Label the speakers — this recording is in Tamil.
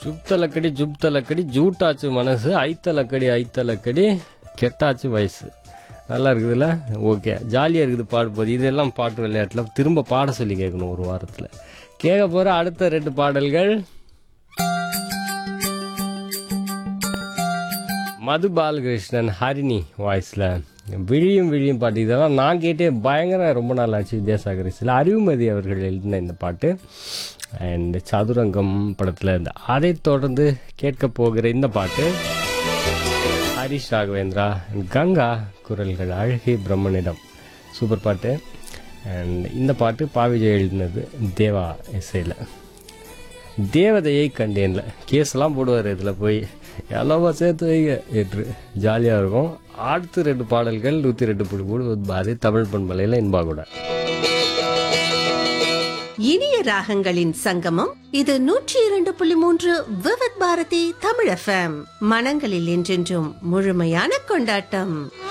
Speaker 1: சுப்தலக்கடி ஜுப்தலக்கடி ஜூட்டாச்சு மனசு ஐத்தலக்கடி ஐத்தலக்கடி கெட்டாச்சு வயசு நல்லா இருக்குதுல்ல ஓகே ஜாலியாக இருக்குது பாடும்போது இதெல்லாம் பாட்டு விளையாட்டில் திரும்ப பாட சொல்லி கேட்கணும் ஒரு வாரத்தில் கேட்க போகிற அடுத்த ரெண்டு பாடல்கள் மது பாலகிருஷ்ணன் ஹரிணி வாய்ஸில் விழியும் விழியும் பாட்டு இதெல்லாம் நான் கேட்டே பயங்கர ரொம்ப நாள் ஆச்சு வித்யாசாகர் இசையில் அறிவுமதி அவர்கள் எழுதின இந்த பாட்டு அண்ட் சதுரங்கம் படத்தில் இருந்து அதைத் தொடர்ந்து கேட்க போகிற இந்த பாட்டு ஹரிஷ் ராகவேந்திரா and கங்கா குரல்கள் அழகே பிரம்மனிடம் சூப்பர் பாட்டு அண்ட் இந்த பாட்டு பாவிஜய் எழுதினது தேவா இசையில் தேவதையை கண்டேன்ல கேஸ்லாம் போடுவார் இதில் போய் எல்லாமா சேர்த்து வைங்க என்று ஜாலியாக இருக்கும் அடுத்து ரெண்டு பாடல்கள் நூற்றி ரெண்டு புள்ளி மூணு பாதி தமிழ் பண்பலையில் இன்பா கூட
Speaker 2: இனிய ராகங்களின் சங்கமம் இது நூற்றி இரண்டு புள்ளி மூன்று விவத் பாரதி தமிழ் எஃப்எம் மனங்களில் என்றென்றும் முழுமையான கொண்டாட்டம்